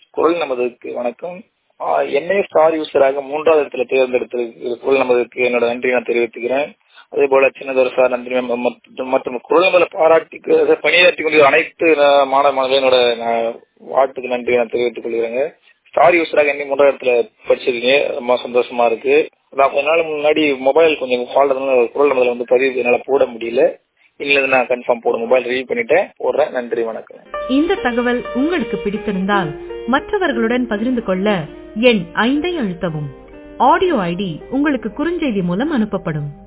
குரல் நமதுக்கு வணக்கம் என்னை ஸ்டார் யூசராக மூன்றாவது இடத்துல தேர்ந்தெடுத்திருக்கு குரல் நமதுக்கு என்னோட நன்றி நான் தெரிவித்துக்கிறேன் அதே போல சின்னதொரு சார் நன்றி மற்றும் குரல் நமதுல பாராட்டி பணியாற்றி கொண்டிருக்கிற அனைத்து மாணவ மாணவர்களோட வாழ்த்துக்கு நன்றி நான் தெரிவித்துக் கொள்கிறேங்க ஸ்டார் யூசராக என்னை மூன்றாவது இடத்துல படிச்சிருக்கீங்க ரொம்ப சந்தோஷமா இருக்கு நான் கொஞ்ச நாள் முன்னாடி மொபைல் கொஞ்சம் ஃபால்ட் குரல் நமதுல வந்து பதிவு என்னால போட முடியல இல்லை நான் கன்ஃபார்ம் போட மொபைல் ரிவ்யூ பண்ணிட்டேன் போடுறேன் நன்றி வணக்கம் இந்த தகவல் உங்களுக்கு பிடித்திருந்தால் மற்றவர்களுடன் பகிர்ந்து கொள்ள எண் ஐந்தை அழுத்தவும் ஆடியோ ஐடி உங்களுக்கு குறுஞ்செய்தி மூலம் அனுப்பப்படும்